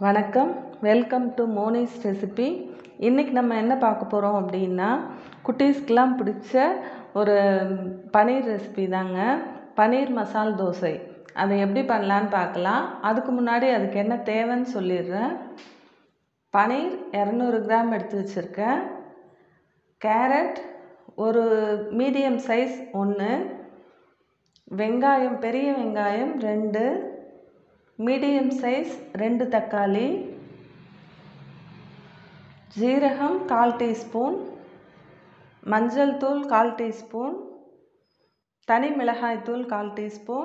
வணக்கம் welcome to Monis recipe இன்றைக்கி நம்ம என்ன பார்க்க போகிறோம் அப்படின்னா குட்டீஸ்க்கெலாம் பிடிச்ச ஒரு பன்னீர் ரெசிபி தாங்க பன்னீர் மசால் தோசை அதை எப்படி பண்ணலான்னு பார்க்கலாம் அதுக்கு முன்னாடி அதுக்கு என்ன தேவைன்னு சொல்லிடுறேன் பன்னீர் இரநூறு கிராம் எடுத்து வச்சுருக்கேன் கேரட் ஒரு மீடியம் சைஸ் ஒன்று வெங்காயம் பெரிய வெங்காயம் ரெண்டு மீடியம் சைஸ் ரெண்டு தக்காளி ஜீரகம் கால் டீஸ்பூன் மஞ்சள் தூள் கால் டீஸ்பூன் தனி மிளகாய் தூள் கால் டீஸ்பூன்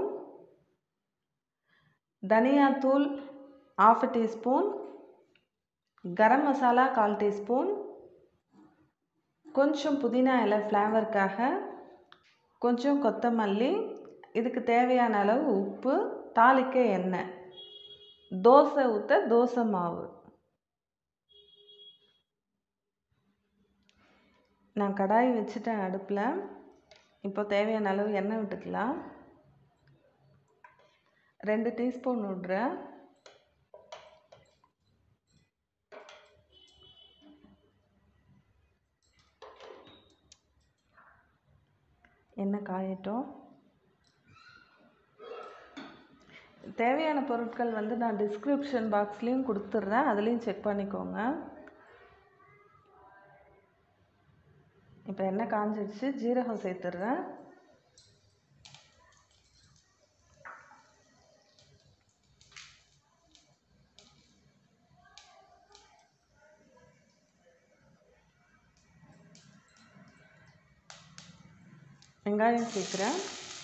தனியாத்தூள் ஆஃப் டீஸ்பூன் கரம் மசாலா கால் டீஸ்பூன் கொஞ்சம் புதினா இலை ஃப்ளேவருக்காக கொஞ்சம் கொத்தமல்லி இதுக்கு தேவையான அளவு உப்பு தாளிக்க எண்ணெய் தோசை ஊற்ற தோசை மாவு நான் கடாய் வச்சுட்டேன் அடுப்பில் இப்போ தேவையான அளவு எண்ணெய் விட்டுக்கலாம் ரெண்டு டீஸ்பூன் விட்றேன் எண்ணெய் காயட்டும் தேவையான பொருட்கள் வந்து நான் டிஸ்கிரிப்ஷன் பாக்ஸ்லேயும் கொடுத்துட்றேன் அதுலேயும் செக் பண்ணிக்கோங்க இப்போ எண்ணெய் காஞ்சிடுச்சு ஜீரகம் சேர்த்துட்றேன் வெங்காயம் சேர்க்குறேன்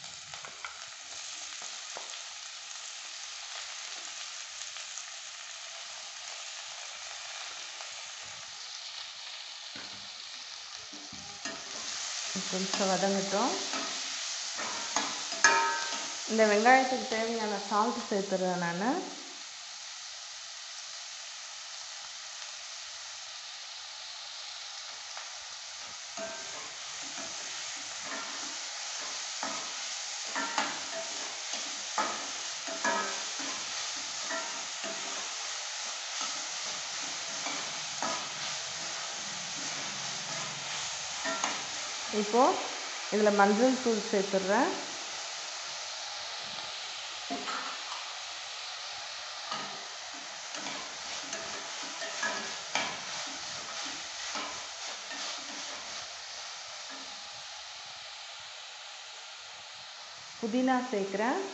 கொஞ்சம் வதங்கட்டும் இந்த வெங்காயத்துக்கு தேவையான சால்ட் சேர்த்துறேன் நான் இப்போது இதில் மஞ்சள் தூள் சேர்த்துட்றேன் புதினா சேர்க்குறேன்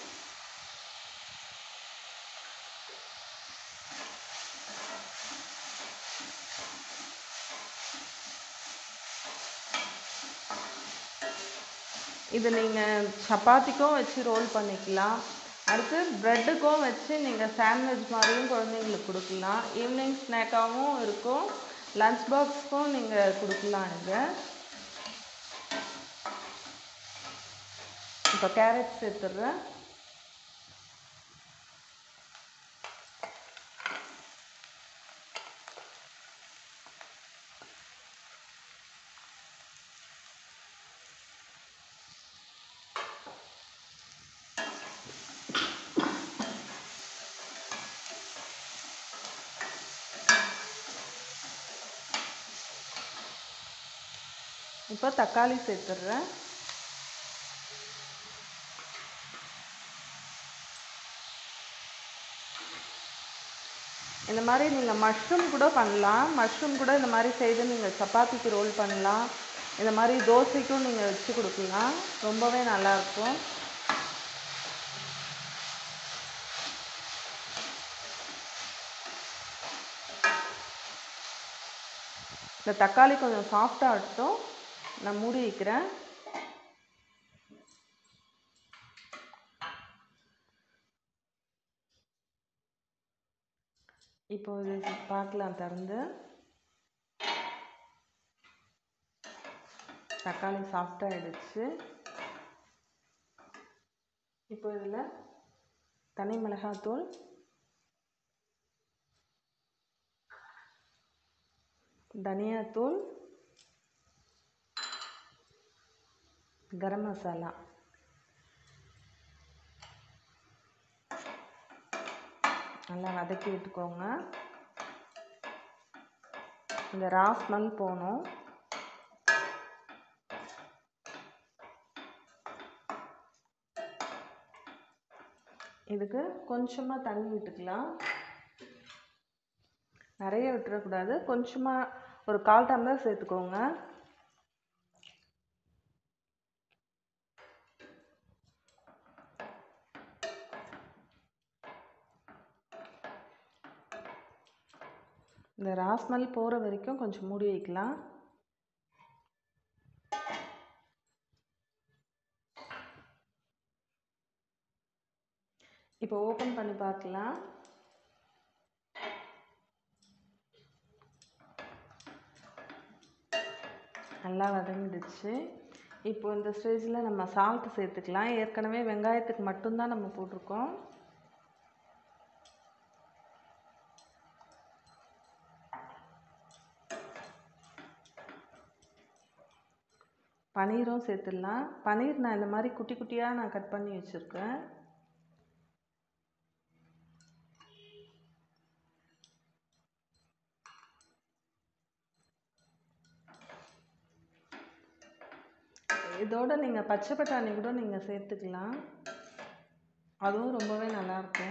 இது நீங்கள் சப்பாத்திக்கும் வச்சு ரோல் பண்ணிக்கலாம் அடுத்து ப்ரெட்டுக்கும் வச்சு நீங்கள் சாண்ட்விச் மாதிரியும் குழந்தைங்களுக்கு கொடுக்கலாம் ஈவினிங் ஸ்நாக்காகவும் இருக்கும் லன்ச் பாக்ஸ்க்கும் நீங்கள் கொடுக்கலாம் இதை இப்போ கேரட் சேர்த்துட்றேன் இப்போ தக்காளி சேர்த்துட்றேன் இந்த மாதிரி நீங்கள் மஷ்ரூம் கூட பண்ணலாம் மஷ்ரூம் கூட இந்த மாதிரி செய்து நீங்கள் சப்பாத்திக்கு ரோல் பண்ணலாம் இந்த மாதிரி தோசைக்கும் நீங்கள் வச்சு கொடுக்கலாம் ரொம்பவே நல்லாயிருக்கும் இந்த தக்காளி கொஞ்சம் சாஃப்டாகட்டும் நான் மூடி வைக்கிறேன் இப்போ இது பார்க்கலாம் திறந்து தக்காளி சாஃப்டாகிடுச்சு இப்போ இதில் தனி மிளகாத்தூள் தனியாத்தூள் கரம் மசாலா நல்லா வதக்கி விட்டுக்கோங்க இந்த ரா ஸ்மெல் போகணும் இதுக்கு கொஞ்சமாக தண்ணி விட்டுக்கலாம் நிறைய விட்டுறக்கூடாது கொஞ்சமாக ஒரு கால் டம்ளர் சேர்த்துக்கோங்க இந்த ரா ஸ்மெல் போகிற வரைக்கும் கொஞ்சம் மூடி வைக்கலாம் இப்போ ஓப்பன் பண்ணி பார்க்கலாம் நல்லா வதங்கிடுச்சு இப்போ இந்த ஸ்டேஜில் நம்ம சால்ட்டு சேர்த்துக்கலாம் ஏற்கனவே வெங்காயத்துக்கு மட்டும்தான் நம்ம போட்டிருக்கோம் பன்னீரும் சேர்த்துடலாம் பன்னீர் நான் இந்த மாதிரி குட்டி குட்டியாக நான் கட் பண்ணி வச்சுருக்கேன் இதோட நீங்கள் பச்சை பட்டாணி கூட நீங்கள் சேர்த்துக்கலாம் அதுவும் ரொம்பவே நல்லாயிருக்கும்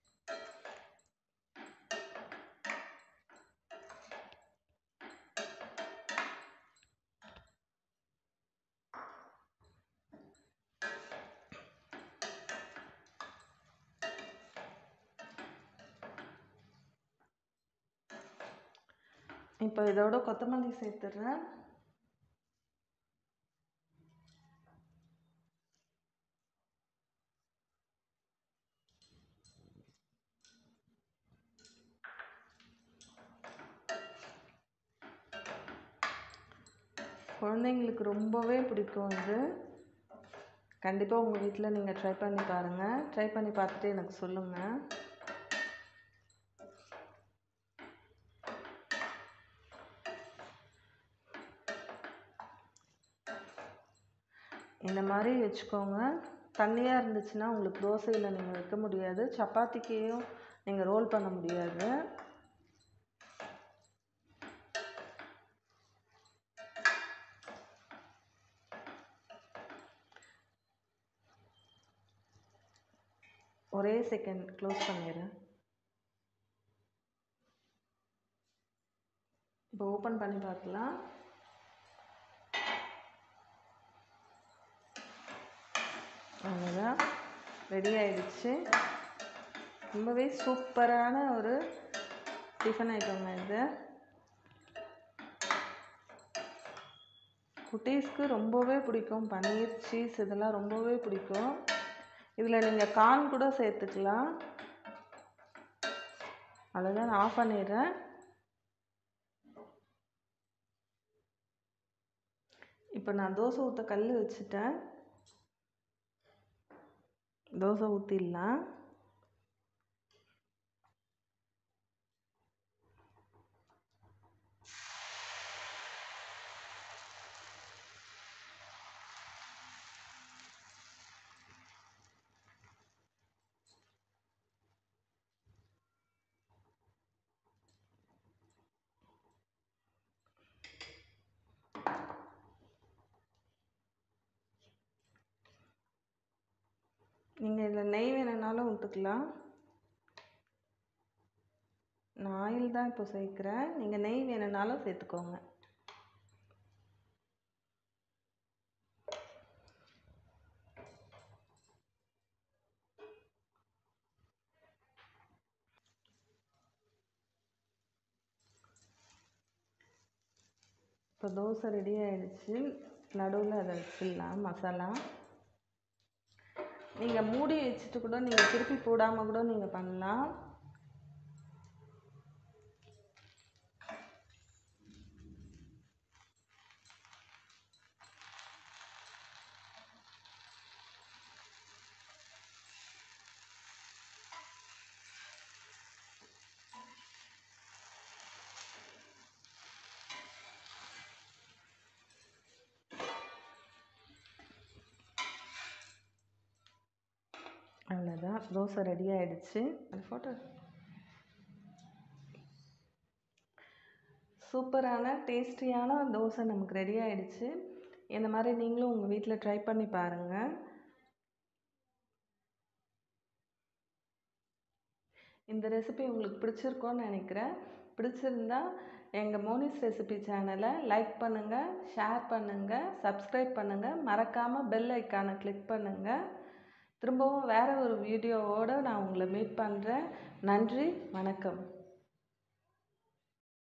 இப்போ இதோட கொத்தமல்லி சேர்த்துடுறேன் குழந்தைங்களுக்கு ரொம்பவே பிடிக்கும் இது கண்டிப்பாக உங்கள் வீட்டில் நீங்கள் ட்ரை பண்ணி பாருங்கள் ட்ரை பண்ணி பார்த்துட்டு எனக்கு சொல்லுங்கள் இந்த மாதிரி வச்சுக்கோங்க தண்ணியாக இருந்துச்சுன்னா உங்களுக்கு தோசையில் நீங்கள் வைக்க முடியாது சப்பாத்திக்கையும் நீங்கள் ரோல் பண்ண முடியாது ஒரே செகண்ட் க்ளோஸ் பண்ணிடுறேன் இப்போ ஓப்பன் பண்ணி பார்க்கலாம் அவ்வளோதான் ரெடி ஆயிடுச்சு ரொம்பவே சூப்பரான ஒரு டிஃபன் ஐட்டங்க இது குட்டீஸ்க்கு ரொம்பவே பிடிக்கும் பன்னீர் சீஸ் இதெல்லாம் ரொம்பவே பிடிக்கும் இதில் நீங்கள் கார்ன் கூட சேர்த்துக்கலாம் அவ்வளோதான் நான் ஆஃப் பண்ணிடுறேன் இப்போ நான் தோசை ஊற்ற கல் வச்சுட்டேன் தோசை ஊற்றிடலாம் நீங்கள் இதில் நெய் வேணும்னாலும் விட்டுக்கலாம் நான் ஆயில் தான் இப்போ சேர்க்குறேன் நீங்கள் நெய் வேணும்னாலும் சேர்த்துக்கோங்க இப்போ தோசை ரெடி ஆயிடுச்சு நடுவில் அதை வச்சிடலாம் மசாலா நீங்கள் மூடி வச்சுட்டு கூட நீங்கள் திருப்பி போடாமல் கூட நீங்கள் பண்ணலாம் அவ்வளோதான் தோசை ரெடி ஆயிடுச்சு அது ஃபோட்டோ சூப்பரான டேஸ்டியான தோசை நமக்கு ரெடி ஆயிடுச்சு இந்த மாதிரி நீங்களும் உங்கள் வீட்டில் ட்ரை பண்ணி பாருங்கள் இந்த ரெசிபி உங்களுக்கு பிடிச்சிருக்கோன்னு நினைக்கிறேன் பிடிச்சிருந்தா எங்கள் மோனிஸ் ரெசிபி சேனலை லைக் பண்ணுங்கள் ஷேர் பண்ணுங்கள் சப்ஸ்கிரைப் பண்ணுங்கள் மறக்காமல் பெல் ஐக்கானை கிளிக் பண்ணுங்கள் திரும்பவும் வேறு ஒரு வீடியோவோடு நான் உங்களை மீட் பண்ணுறேன் நன்றி வணக்கம்